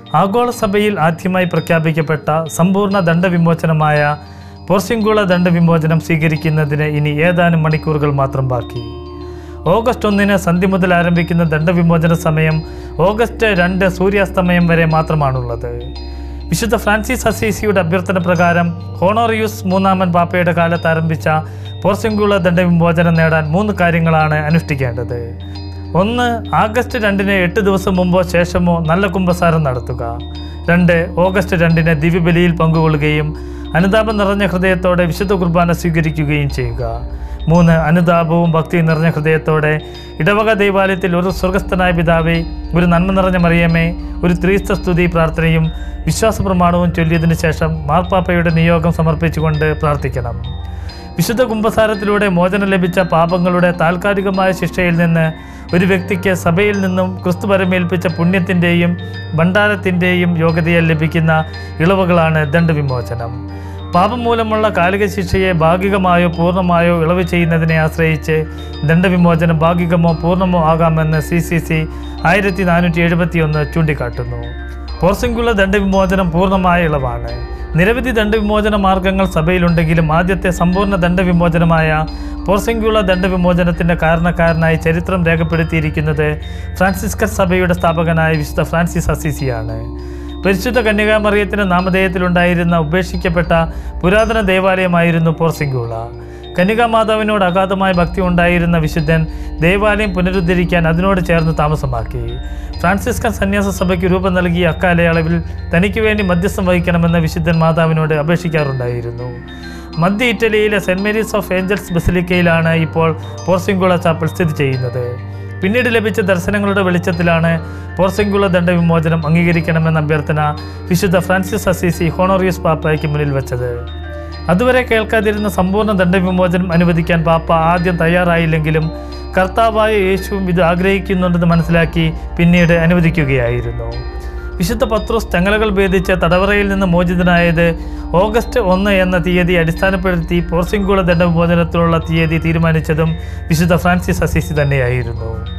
ആഗോള സഭയിൽ ആദ്യമായി പ്രഖ്യാപിക്കപ്പെട്ട സമ്പൂർണ്ണ ദണ്ഡവിമോചനമായ പോർസിംഗുള ദണ്ഡവിമോചനം സ്വീകരിക്കുന്നതിന് ഇനി ഏതാനും മണിക്കൂറുകൾ മാത്രം ബാക്കി ഓഗസ്റ്റ് ഒന്നിന് സന്ധ്യ മുതൽ ആരംഭിക്കുന്ന ദണ്ഡവിമോചന സമയം ഓഗസ്റ്റ് രണ്ട് സൂര്യാസ്തമയം വരെ മാത്രമാണുള്ളത് വിശുദ്ധ ഫ്രാൻസിസ് അസീസിയുടെ അഭ്യർത്ഥന പ്രകാരം ഹോണോറിയൂസ് മൂന്നാമൻ പാപ്പയുടെ കാലത്ത് ആരംഭിച്ച പോർസിംഗുള ദണ്ഡവിമോചനം നേടാൻ മൂന്ന് കാര്യങ്ങളാണ് അനുഷ്ഠിക്കേണ്ടത് ഒന്ന് ആഗസ്റ്റ് രണ്ടിന് എട്ട് ദിവസം മുമ്പോ ശേഷമോ നല്ല കുംഭസാരം നടത്തുക രണ്ട് ഓഗസ്റ്റ് രണ്ടിന് ദിവ്യബലിയിൽ പങ്കുകൊള്ളുകയും അനുതാപം നിറഞ്ഞ ഹൃദയത്തോടെ വിശുദ്ധ കുർബാന സ്വീകരിക്കുകയും ചെയ്യുക മൂന്ന് അനുതാപവും ഭക്തിയും നിറഞ്ഞ ഹൃദയത്തോടെ ഇടവക ദൈവാലയത്തിൽ ഒരു സ്വർഗസ്ഥനായ പിതാവേ ഒരു നന്മ നിറഞ്ഞ മറിയമേ ഒരു ത്രീസ്ത സ്തുതി പ്രാർത്ഥനയും വിശ്വാസ പ്രമാണവും ചൊല്ലിയതിനു ശേഷം മാർപ്പാപ്പയുടെ നിയോഗം സമർപ്പിച്ചുകൊണ്ട് പ്രാർത്ഥിക്കണം വിശുദ്ധ കുംഭസാരത്തിലൂടെ മോചനം ലഭിച്ച പാപങ്ങളുടെ താൽക്കാലികമായ ശിക്ഷയിൽ നിന്ന് ഒരു വ്യക്തിക്ക് സഭയിൽ നിന്നും ക്രിസ്തു പരമേൽപ്പിച്ച പുണ്യത്തിൻ്റെയും ഭണ്ഡാരത്തിൻ്റെയും യോഗ്യതയാൽ ലഭിക്കുന്ന ഇളവുകളാണ് ദണ്ഡവിമോചനം പാപം മൂലമുള്ള കാലിക ശിക്ഷയെ ഭാഗികമായോ പൂർണ്ണമായോ ഇളവ് ചെയ്യുന്നതിനെ ആശ്രയിച്ച് ദണ്ഡവിമോചനം ഭാഗികമോ പൂർണ്ണമോ ആകാമെന്ന് സി സി സി ആയിരത്തി നാനൂറ്റി എഴുപത്തി ഒന്ന് ചൂണ്ടിക്കാട്ടുന്നു പോർസിംഗുള്ള ദണ്ഡവിമോചനം പൂർണ്ണമായ ഇളവാണ് നിരവധി ദണ്ഡവിമോചന മാർഗങ്ങൾ സഭയിലുണ്ടെങ്കിലും ആദ്യത്തെ സമ്പൂർണ്ണ ദണ്ഡവിമോചനമായ പോർസിംഗുള്ള ദണ്ഡവിമോചനത്തിൻ്റെ കാരണക്കാരനായി ചരിത്രം രേഖപ്പെടുത്തിയിരിക്കുന്നത് ഫ്രാൻസിസ്കൻ സഭയുടെ സ്ഥാപകനായ വിശുദ്ധ ഫ്രാൻസിസ് അസീസിയാണ് പരിശുദ്ധ കന്യകാമറിയത്തിൻ്റെ നാമധേയത്തിലുണ്ടായിരുന്ന ഉപേക്ഷിക്കപ്പെട്ട പുരാതന ദേവാലയമായിരുന്നു പോർസിംഗുള കന്യകാമാതാവിനോട് അഗാധമായ ഭക്തി ഉണ്ടായിരുന്ന വിശുദ്ധൻ ദേവാലയം പുനരുദ്ധരിക്കാൻ അതിനോട് ചേർന്ന് താമസമാക്കി ഫ്രാൻസിസ്കൻ സന്യാസ സഭയ്ക്ക് രൂപം നൽകിയ അക്കാലയളവിൽ തനിക്ക് വേണ്ടി മധ്യസ്ഥം വഹിക്കണമെന്ന് വിശുദ്ധൻ മാതാവിനോട് അപേക്ഷിക്കാറുണ്ടായിരുന്നു മധ്യ ഇറ്റലിയിലെ സെൻറ് മേരീസ് ഓഫ് ഏഞ്ചൽസ് ബസിലിക്കയിലാണ് ഇപ്പോൾ പോർസിംഗുള ചാപ്പൽ സ്ഥിതി ചെയ്യുന്നത് പിന്നീട് ലഭിച്ച ദർശനങ്ങളുടെ വെളിച്ചത്തിലാണ് പോർസിംഗുള ദണ്ഡവിമോചനം അംഗീകരിക്കണമെന്ന അഭ്യർത്ഥന വിശുദ്ധ ഫ്രാൻസിസ് അസീസി ഹോണോറിയസ് പാപ്പയ്ക്ക് മുന്നിൽ വെച്ചത് അതുവരെ കേൾക്കാതിരുന്ന സമ്പൂർണ്ണ ദണ്ഡവിമോചനം അനുവദിക്കാൻ പാപ്പ ആദ്യം തയ്യാറായില്ലെങ്കിലും കർത്താവായ യേശുവും ഇത് ആഗ്രഹിക്കുന്നുണ്ടെന്ന് മനസ്സിലാക്കി പിന്നീട് അനുവദിക്കുകയായിരുന്നു വിശുദ്ധ പത്രോസ് ചങ്ങലകൾ ഭേദിച്ച് തടവറയിൽ നിന്ന് മോചിതനായത് ഓഗസ്റ്റ് ഒന്ന് എന്ന തീയതി അടിസ്ഥാനപ്പെടുത്തി പോർസിംഗുള ദണ്ഡവിമോചനത്തിനുള്ള തീയതി തീരുമാനിച്ചതും വിശുദ്ധ ഫ്രാൻസിസ് അസീസി തന്നെയായിരുന്നു